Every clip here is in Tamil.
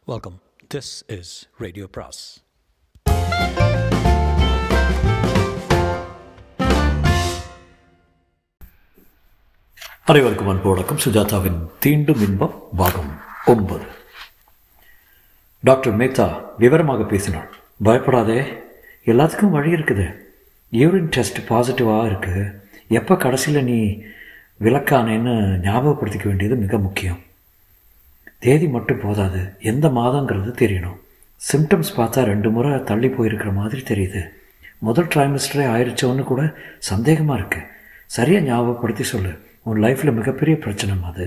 Welcome. This is Radio Pras. அனைவருக்கும் அன்பு வணக்கம் சுஜாதாவின் தீண்டும் இன்பம் பாகம் ஒன்பது டாக்டர் மேத்தா விவரமாக பேசினாள் பயப்படாதே எல்லாத்துக்கும் வழி இருக்குது யூரின் டெஸ்ட் பாசிட்டிவாக இருக்குது எப்போ கடைசியில் நீ விளக்கானேன்னு ஞாபகப்படுத்திக்க வேண்டியது மிக முக்கியம் தேதி மட்டும் போதாது எந்த மாதங்கிறது தெரியணும் சிம்டம்ஸ் பார்த்தா ரெண்டு முறை தள்ளி போயிருக்கிற மாதிரி தெரியுது முதல் ட்ரைமிஸ்டரே ஆயிடுச்சோன்னு கூட சந்தேகமாக இருக்குது சரியாக ஞாபகப்படுத்தி சொல்லு உன் லைஃப்பில் மிகப்பெரிய பிரச்சனை அது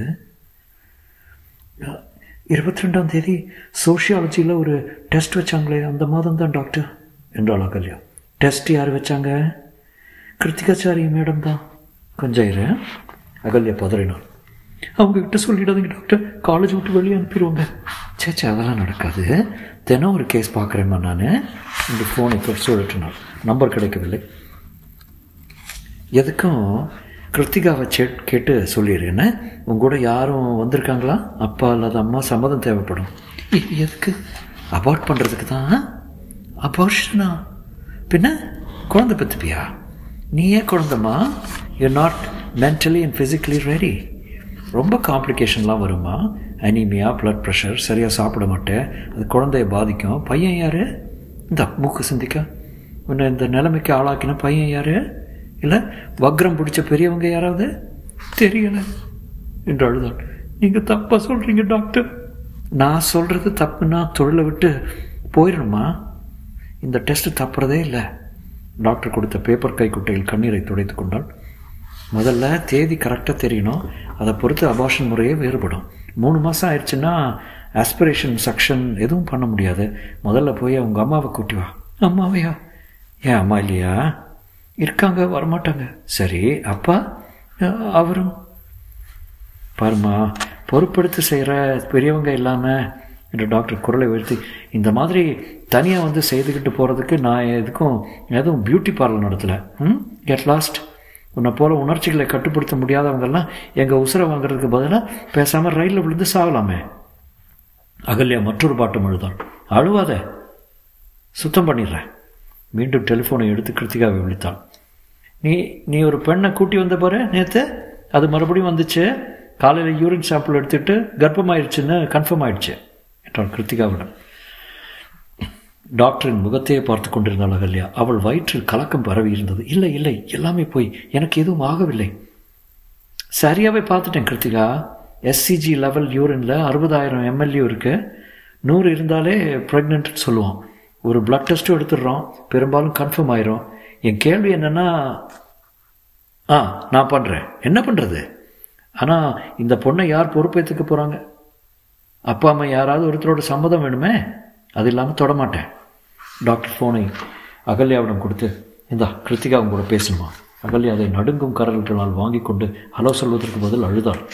இருபத்தி ரெண்டாம் தேதி சோஷியாலஜியில் ஒரு டெஸ்ட் வச்சாங்களே அந்த மாதம் தான் டாக்டர் என்றாள் அகல்யா டெஸ்ட் யார் வச்சாங்க கிருத்திகாச்சாரி மேடம் தான் கொஞ்சம் இரு அகல்யா பதறினாள் அவங்க கிட்ட சொல்லிடாதீங்க டாக்டர் காலேஜ் விட்டு வெளியே அனுப்பிடுவாங்க சேச்சே அதெல்லாம் நடக்காது தினம் ஒரு கேஸ் பார்க்குறேம்மா நான் இந்த ஃபோனை தொட்டு சொல்லிட்டுனாள் நம்பர் கிடைக்கவில்லை எதுக்கும் கிருத்திகாவை சே கேட்டு சொல்லிடு என்ன உங்க கூட யாரும் வந்திருக்காங்களா அப்பா இல்லாத அம்மா சம்மதம் தேவைப்படும் எ- எதுக்கு அபார்ட் பண்ணுறதுக்கு தான் அபார்ஷனா பின்ன குழந்தை பெற்றுப்பியா நீ ஏன் குழந்தைம்மா you not mentally and physically ready ரொம்ப காம்ப்ளிகேஷன்லாம் வருமா அனீமியா பிளட் ப்ரெஷர் சரியாக சாப்பிட மாட்டேன் அது குழந்தைய பாதிக்கும் பையன் யார் இந்த மூக்கு சிந்திக்க உன்னை இந்த நிலைமைக்கு ஆளாக்கின பையன் யார் இல்லை வக்ரம் பிடிச்ச பெரியவங்க யாராவது தெரியல என்று அழுதாள் நீங்கள் தப்பாக சொல்கிறீங்க டாக்டர் நான் சொல்கிறது தப்புன்னா தொழிலை விட்டு போயிடணுமா இந்த டெஸ்ட் தப்புறதே இல்லை டாக்டர் கொடுத்த பேப்பர் கைக்குட்டையில் கண்ணீரை துடைத்து கொண்டாள் முதல்ல தேதி கரெக்டாக தெரியணும் அதை பொறுத்து அபார்ஷன் முறையே வேறுபடும் மூணு மாதம் ஆயிடுச்சுன்னா ஆஸ்பிரேஷன் சக்ஷன் எதுவும் பண்ண முடியாது முதல்ல போய் அவங்க அம்மாவை கூட்டி வா அம்மாவையா ஏன் அம்மா இல்லையா இருக்காங்க வரமாட்டாங்க சரி அப்பா அஹ், அவரும் பாருமா பொறுப்பெடுத்து செய்கிற பெரியவங்க இல்லாமல் என்று டாக்டர் குரலை உயர்த்தி இந்த மாதிரி தனியாக வந்து செய்துக்கிட்டு போகிறதுக்கு நான் எதுக்கும் எதுவும் பியூட்டி பார்லர் நடத்தலை ம் கெட் லாஸ்ட் உன்னை போல உணர்ச்சிகளை கட்டுப்படுத்த முடியாதவங்கெல்லாம் எங்கள் உசுரை வாங்குறதுக்கு பதிலாக பேசாமல் ரயிலில் விழுந்து சாகலாமே அகல்யா மற்றொரு பாட்டம் அழுதாள் அழுவாத சுத்தம் பண்ணிடுறேன் மீண்டும் டெலிஃபோனை எடுத்து கிருத்திகாவை விழித்தாள் நீ நீ ஒரு பெண்ணை கூட்டி வந்த பாரு நேற்று அது மறுபடியும் வந்துச்சு காலையில் யூரின் சாம்பிள் எடுத்துட்டு கர்ப்பமாயிடுச்சுன்னு கன்ஃபார்ம் ஆயிடுச்சு என்றாள் கிருத்திகாவிடம் டாக்டரின் முகத்தையே பார்த்து கொண்டிருந்தாள் அகல்யா அவள் வயிற்றில் கலக்கம் பரவி இருந்தது இல்லை இல்லை எல்லாமே போய் எனக்கு எதுவும் ஆகவில்லை சரியாகவே பார்த்துட்டேன் கிருத்திகா எஸ்சிஜி லெவல் யூரினில் அறுபதாயிரம் எம்எல்யூ இருக்கு நூறு இருந்தாலே ப்ரெக்னென்ட்னு சொல்லுவோம் ஒரு பிளட் டெஸ்ட்டும் எடுத்துடுறோம் பெரும்பாலும் கன்ஃபார்ம் ஆயிரும் என் கேள்வி என்னென்னா ஆ நான் பண்ணுறேன் என்ன பண்ணுறது ஆனால் இந்த பொண்ணை யார் பொறுப்பேற்றுக்க போகிறாங்க அப்பா அம்மா யாராவது ஒருத்தரோட சம்மதம் வேணுமே அது இல்லாமல் தொடமாட்டேன் டாக்டர் ஃபோனை அகல்யாவிடம் கொடுத்து இந்தா கிருத்திகாவும் கூட பேசணுமா அகல்யா அதை நடுங்கும் கரல்களால் வாங்கி கொண்டு ஹலோ சொல்வதற்கு பதில் அழுதாள்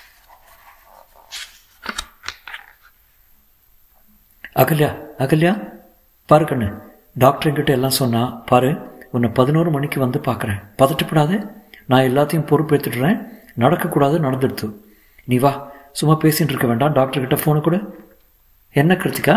அகல்யா அகல்யா பாரு கண்ணு டாக்டர் என்கிட்ட எல்லாம் சொன்னா பாரு உன்னை பதினோரு மணிக்கு வந்து பார்க்குறேன் பதட்டப்படாது நான் எல்லாத்தையும் பொறுப்பேற்றுடுறேன் நடக்கக்கூடாது நடந்துடுத்து நீ வா சும்மா பேசிட்டு இருக்க வேண்டாம் டாக்டர் கிட்ட ஃபோனு கொடு என்ன கிருத்திகா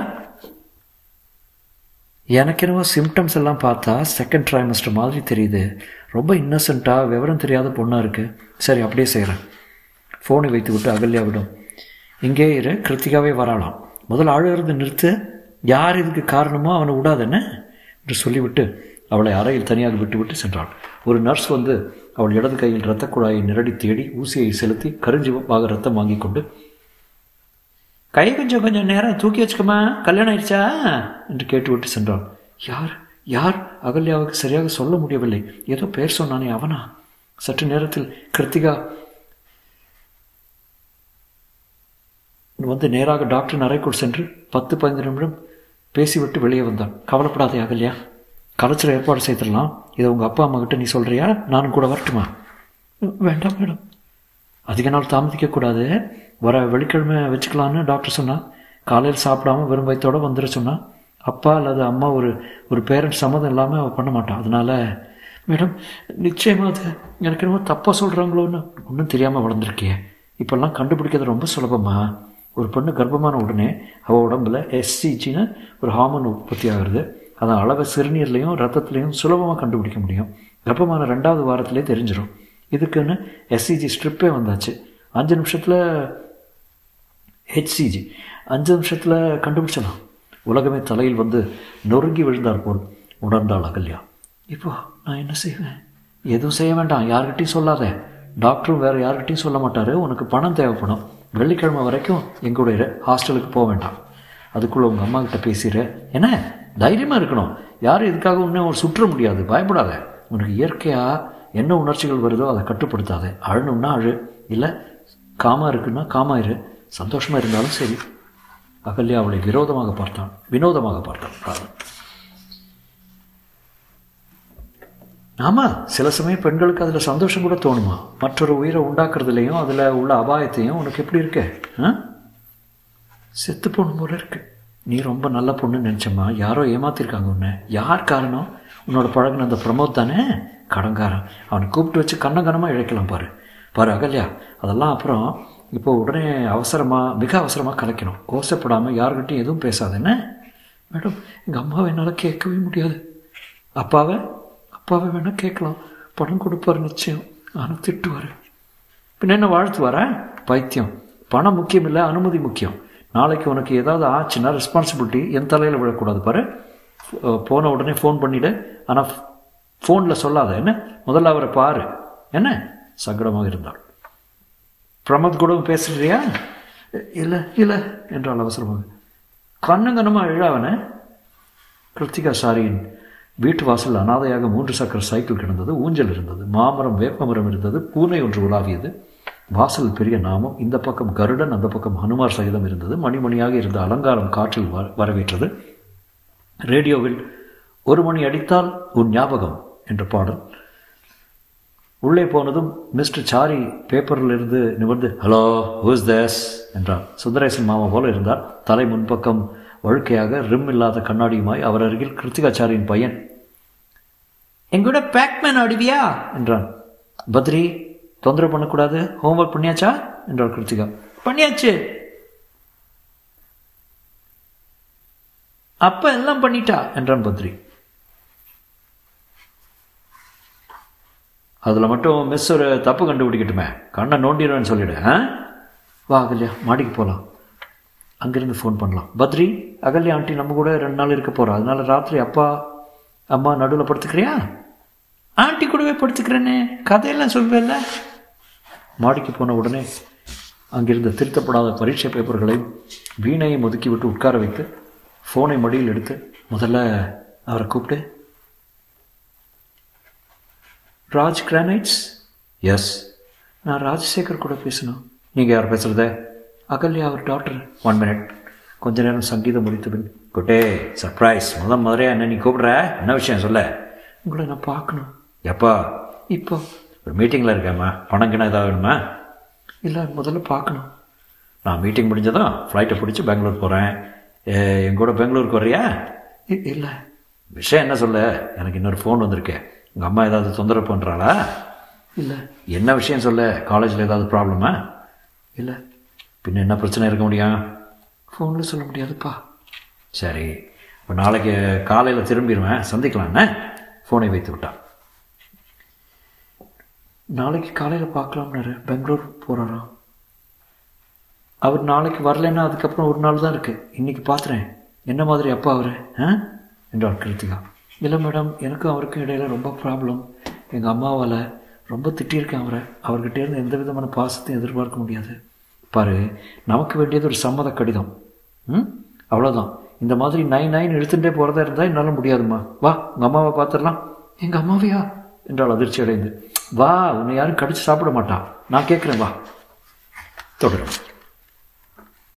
எனக்கு என்னவோ சிம்டம்ஸ் எல்லாம் பார்த்தா செகண்ட் ட்ரைமஸ்டர் மாதிரி தெரியுது ரொம்ப இன்னசென்ட்டாக விவரம் தெரியாத பொண்ணாக இருக்குது சரி அப்படியே செய்கிறேன் ஃபோனை வைத்து விட்டு அகல்யாவிடும் இங்கே இரு கிருத்திகாவே வராளாம் முதல்ல அழுகிறது நிறுத்து யார் இதுக்கு காரணமோ அவனை விடாதென்ன என்று சொல்லிவிட்டு அவளை அறையில் தனியாக விட்டுவிட்டு சென்றாள் ஒரு நர்ஸ் வந்து அவள் இடது கையில் இரத்தக் குழாயை நிரடி தேடி ஊசியை செலுத்தி கருஞ்சிவப்பாக ரத்தம் வாங்கி கொண்டு கை கொஞ்சம் கொஞ்சம் நேரம் தூக்கி வச்சுக்கமா கல்யாணம் ஆயிடுச்சா என்று கேட்டுவிட்டு சென்றாள் யார் யார் அகல்யாவுக்கு சரியாக சொல்ல முடியவில்லை ஏதோ பேர் சொன்னானே அவனா சற்று நேரத்தில் கிருத்திகா வந்து நேராக டாக்டரின் அறைக்குள் சென்று பத்து பதினைந்து நிமிடம் பேசிவிட்டு வெளியே வந்தான் கவலைப்படாதே அகல்யா கலைச்சல் ஏற்பாடு செய்திடலாம் இதை உங்கள் அப்பா அம்மா கிட்ட நீ சொல்கிறியா நானும் கூட வரட்டுமா வேண்டாம் மேடம் அதிக நாள் தாமதிக்கக்கூடாது வர வெள்ளிக்கிழமை வச்சுக்கலான்னு டாக்டர் சொன்னான் காலையில் சாப்பிடாம வெறும் வயிற்றோட வந்துட சொன்னான் அப்பா அல்லது அம்மா ஒரு ஒரு பேரண்ட் சம்மதம் இல்லாமல் அவள் பண்ண மாட்டான் அதனால் மேடம் நிச்சயமாக அது எனக்கு என்னமோ தப்பாக சொல்கிறாங்களோன்னு ஒன்றும் தெரியாமல் வளர்ந்துருக்கியே இப்போல்லாம் கண்டுபிடிக்கிறது ரொம்ப சுலபமா ஒரு பெண்ணு கர்ப்பமான உடனே அவள் உடம்புல எஸ்சிஜின்னு ஒரு ஹார்மோன் உற்பத்தி ஆகுறது அதன் அளவை சிறுநீர்லையும் ரத்தத்துலேயும் சுலபமாக கண்டுபிடிக்க முடியும் கர்ப்பமான ரெண்டாவது வாரத்திலே தெரிஞ்சிடும் இதுக்குன்னு எஸ்சிஜி ஸ்ட்ரிப்பே வந்தாச்சு அஞ்சு நிமிஷத்தில் ஹெச்சிஜி அஞ்சு நிமிஷத்தில் கண்டுபிடிச்சலாம் உலகமே தலையில் வந்து நொறுங்கி விழுந்தார் போல் உணர்ந்தாள் அகல்யா இப்போ நான் என்ன செய்வேன் எதுவும் செய்ய வேண்டாம் யார்கிட்டையும் சொல்லாத டாக்டரும் வேறு யார்கிட்டையும் சொல்ல மாட்டார் உனக்கு பணம் தேவைப்படும் வெள்ளிக்கிழமை வரைக்கும் எங்களுடைய ஹாஸ்டலுக்கு போக வேண்டாம் அதுக்குள்ளே உங்கள் அம்மா கிட்ட பேசிடுற என்ன தைரியமாக இருக்கணும் யாரும் இதுக்காக இன்னும் சுற்ற முடியாது பயப்படாத உனக்கு இயற்கையாக என்ன உணர்ச்சிகள் வருதோ அதை கட்டுப்படுத்தாத அழணும்னா அழு இல்லை காமா இருக்குன்னா காமா இரு சந்தோஷமாக இருந்தாலும் சரி அகல்யா அவளை விரோதமாக பார்த்தான் வினோதமாக பார்த்தான் ராதன் ஆமாம் சில சமயம் பெண்களுக்கு அதில் சந்தோஷம் கூட தோணுமா மற்றொரு உயிரை உண்டாக்குறதுலையும் அதில் உள்ள அபாயத்தையும் உனக்கு எப்படி இருக்கு ஆ செத்து போன போல இருக்கு நீ ரொம்ப நல்ல பொண்ணுன்னு நினச்சம்மா யாரோ ஏமாத்திருக்காங்க உன்னை யார் காரணம் உன்னோட பழகின அந்த பிரமோத் தானே கடங்காரன் அவனை கூப்பிட்டு வச்சு கண்ணங்கனமாக இழைக்கலாம் பாரு பாரு அகல்யா அதெல்லாம் அப்புறம் இப்போ உடனே அவசரமாக மிக அவசரமாக கலைக்கணும் கோசப்படாமல் யாருக்கிட்டையும் எதுவும் பேசாத என்ன மேடம் எங்கள் அம்மாவை என்னால் கேட்கவே முடியாது அப்பாவை அப்பாவை வேணால் கேட்கலாம் பணம் கொடுப்பார் நிச்சயம் ஆனால் திட்டுவார் பின்ன என்ன வாழ்த்துவாரா பைத்தியம் பணம் முக்கியம் இல்லை அனுமதி முக்கியம் நாளைக்கு உனக்கு ஏதாவது ஆச்சுன்னா ரெஸ்பான்சிபிலிட்டி என் தலையில் விழக்கூடாது பாரு போன உடனே ஃபோன் பண்ணிவிடு ஆனால் ஃபோனில் சொல்லாத என்ன முதல்ல அவரை பாரு என்ன சங்கடமாக இருந்தாள் பிரமோத் கூட பேசுறியா இல்லை இல்லை என்றால் அவசரமாக கண்ணங்கனமாக இழாவன கிருத்திகா சாரியின் வீட்டு வாசல் அனாதையாக மூன்று சக்கர சைக்கிள் கிடந்தது ஊஞ்சல் இருந்தது மாமரம் வேப்பமரம் இருந்தது பூனை ஒன்று உலாவியது வாசல் பெரிய நாமம் இந்த பக்கம் கருடன் அந்த பக்கம் ஹனுமார் சகிதம் இருந்தது மணிமணியாக இருந்த அலங்காரம் காற்றில் வரவேற்றது ரேடியோவில் ஒரு மணி அடித்தால் உன் ஞாபகம் என்ற பாடல் உள்ளே போனதும் மிஸ்டர் சாரி பேப்பரில் இருந்து நிமிர்ந்து ஹலோ ஹூஸ் தேஸ் என்றார் சுந்தரேசன் மாமா போல இருந்தார் தலை முன்பக்கம் வழுக்கையாக ரிம் இல்லாத கண்ணாடியுமாய் அவர் அருகில் கிருத்திகாச்சாரியின் பையன் எங்கூட பேக்மேன் ஆடுவியா என்றான் பத்ரி தொந்தரவு பண்ணக்கூடாது ஹோம்ஒர்க் பண்ணியாச்சா என்றார் கிருத்திகா பண்ணியாச்சு அப்ப எல்லாம் பண்ணிட்டா என்றான் பத்ரி அதில் மட்டும் மிஸ் ஒரு தப்பு கண்டுபிடிக்கட்டுமே கண்ணை நோண்டிடுவேன்னு சொல்லிடு ஆ வா அகல்யா மாடிக்கு போகலாம் அங்கேருந்து ஃபோன் பண்ணலாம் பத்ரி அகல்யா ஆண்டி நம்ம கூட ரெண்டு நாள் இருக்க போகிறோம் அதனால ராத்திரி அப்பா அம்மா நடுவில் படுத்துக்கிறியா ஆண்டி கூடவே படுத்துக்கிறேனே கதையெல்லாம் சொல்வேல்ல மாடிக்கு போன உடனே அங்கிருந்த திருத்தப்படாத பரீட்சை பேப்பர்களையும் வீணையும் ஒதுக்கிவிட்டு உட்கார வைத்து ஃபோனை மடியில் எடுத்து முதல்ல அவரை கூப்பிட்டு ராஜ் கிரானைட்ஸ் எஸ் நான் ராஜசேகர் கூட பேசணும் நீங்கள் யார் பேசுகிறத அகல்யா அவர் டாக்டர் ஒன் மினிட் கொஞ்ச நேரம் சங்கீதம் முடித்த பின் குட்டே சர்ப்ரைஸ் முதல் முதலையா என்ன நீ கூப்பிடுற என்ன விஷயம் சொல்ல உங்களை நான் பார்க்கணும் எப்போ இப்போ ஒரு மீட்டிங்கில் இருக்கேம்மா பணம் கிணம் ஏதாவது வேணுமா இல்லை முதல்ல பார்க்கணும் நான் மீட்டிங் முடிஞ்சதும் ஃப்ளைட்டை பிடிச்சி பெங்களூர் போகிறேன் என் கூட பெங்களூருக்கு வர்றியா இல்லை விஷயம் என்ன சொல்ல எனக்கு இன்னொரு ஃபோன் வந்திருக்கு உங்கள் அம்மா ஏதாவது தொந்தரவு பண்ணுறாளா இல்லை என்ன விஷயம் சொல்ல காலேஜில் ஏதாவது ப்ராப்ளமா இல்லை பின்ன என்ன பிரச்சனை இருக்க முடியும் ஃபோனில் சொல்ல முடியாதுப்பா சரி இப்போ நாளைக்கு காலையில் திரும்பிடுவேன் சந்திக்கலாண்ணே ஃபோனை வைத்து விட்டான் நாளைக்கு காலையில் பார்க்கலாம்னாரு பெங்களூர் போகிறாராம் அவர் நாளைக்கு வரலன்னா அதுக்கப்புறம் ஒரு நாள் தான் இருக்குது இன்றைக்கி பார்த்துறேன் என்ன மாதிரி அப்பா அவர் ஆ என்றார் கிருத்திகா இல்லை மேடம் எனக்கும் அவருக்கும் இடையில ரொம்ப ப்ராப்ளம் எங்கள் அம்மாவால் ரொம்ப திட்டியிருக்கேன் அவரை அவர்கிட்ட இருந்து எந்த விதமான பாசத்தையும் எதிர்பார்க்க முடியாது பாரு நமக்கு வேண்டியது ஒரு சம்மத கடிதம் ம் அவ்வளோதான் இந்த மாதிரி நைன் நைன் இழுத்துட்டே போகிறதா இருந்தால் என்னால் முடியாதும்மா வா உங்கள் அம்மாவை பார்த்துடலாம் எங்கள் அம்மாவையா என்றால் அதிர்ச்சி அடைந்து வா உன்னை யாரும் கடிச்சு சாப்பிட மாட்டான் நான் கேட்குறேன் வா தொடரும்